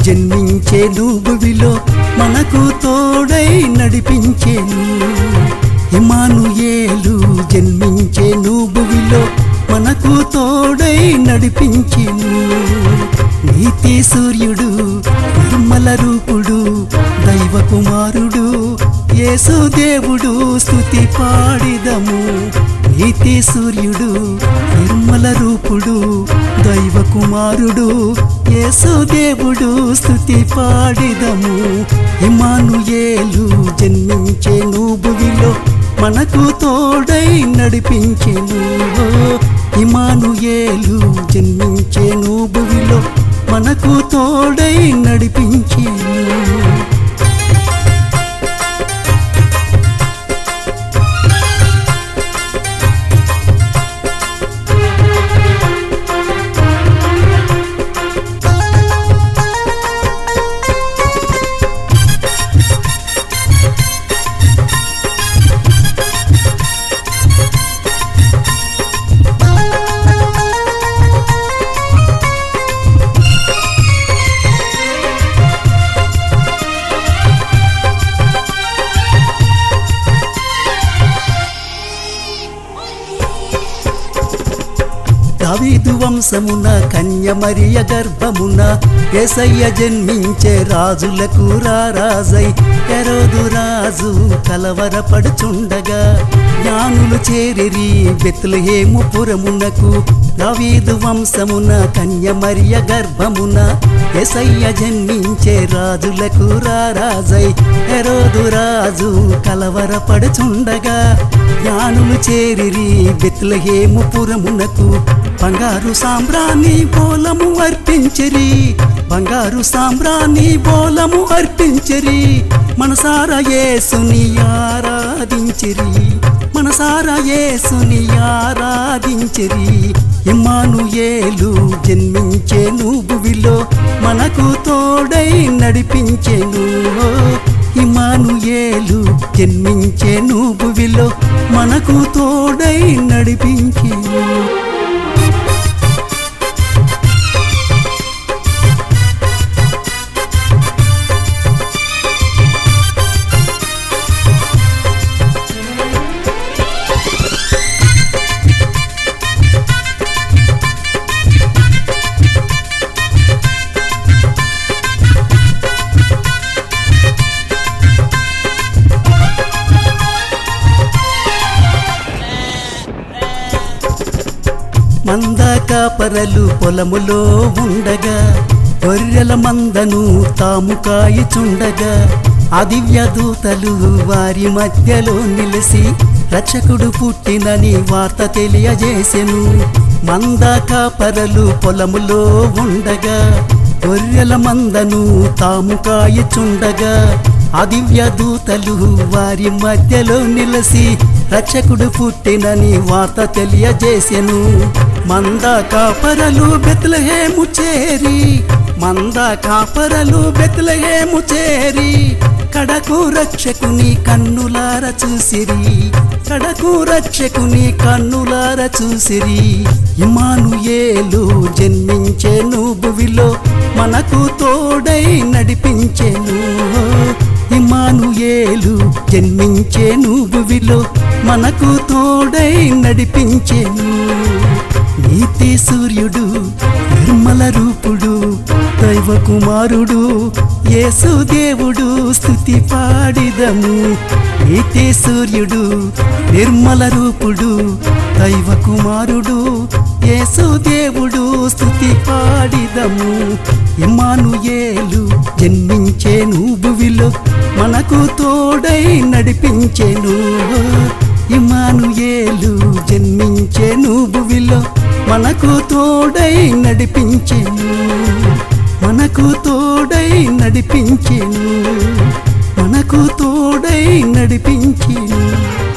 జన్మించేను భువిలో మనకు తోడై నడిపించేను ఇమానుయేలు జన్మించేను భువిలో మనకు తోడై నడిపించెను నీతి సూర్యుడు నిర్మల రూపుడు దైవ కుమారుడు యేసుదేవుడు స్తుతి పాడిదము నీతి సూర్యుడు నిర్మల రూపుడు దైవ కుమారుడు యేసుదేవుడు స్తుతి పాడిదము ఇమానుయేలు జన్మించెను భువిలో మనకు తోడై నడిపించెను ఇమానుయేలు జన్మించెను భువిలో మనకు తోడై నడిపించెను దావీదు వంశమున కన్య మరియ గర్భమున ఏసయ్య జన్మించే రాజులకు రారాజై ఎరోదు రాజు కలవరపడుచుండగా జ్ఞానులు చేరిరి బెత్లహేము పురమునకు దావీదు వంశమున కన్య మరియ గర్భమున ఎసయ్య జన్మించే రాజులకు రారాజై ఎరోదు రాజు కలవరపడుచుండగా జ్ఞానులు చేరిరి బెత్లహేము పురమునకు బంగారు సాంబ్రాణి బోలము అర్పించరి బంగారు సాంబ్రాణి బోలము అర్పించరి మనసారా యేసుని ఆరాధించరి మనసారా యేసుని ఆరాధించరి ఇమ్మానుయేలు జన్మించేను భువిలో మనకు తోడై నడిపించెను ఇమానుయేలు జన్మించేను భువిలో మనకు తోడై నడిపించెను మందాక పరలు పొలములో ఉండగా గొర్రెల మందను తాము కాయిచుండగా ఆ దివ్య దూతలు వారి మధ్యలో నిలిసి రక్షకుడు పుట్టినని వార్త తెలియజేసెను మందాక పరలు పొలములో ఉండగా గొర్రెల మందను తాము కాయిచుండగా ఆ దివ్య దూతలు వారి మధ్యలో నిలసి రక్షకుడు పుట్టినని వార్త తెలియజేసెను మంద కాపరలు బెత్లహేము చేరి మంద కాపరలు బెత్లహేము చేరి కడకు రక్షకుని కన్నులార చూసిరి కడకు రక్షకుని కన్నులార చూసిరి ఇమానుయేలు జన్మించెను భువిలో మనకు తోడై నడిపించెను ఇమానుయేలు జన్మించెను భువిలో మనకు తోడై నడిపించెను నీతి సూర్యుడు నిర్మల రూపుడు దైవ కుమారుడు యేసుదేవుడు స్తుతి పాడిదము నీతి సూర్యుడు నిర్మల రూపుడు దైవ కుమారుడు యేసుదేవుడు స్తుతి పాడిదము ఇమ్మానుయేలు జన్మించేను భువిలో మనకు తోడై నడిపించెను ఇమానుయేలు జన్మించెను భువిలో మనకు తోడై నడిపించెను మనకు తోడై నడిపించెను మనకు తోడై నడిపించెను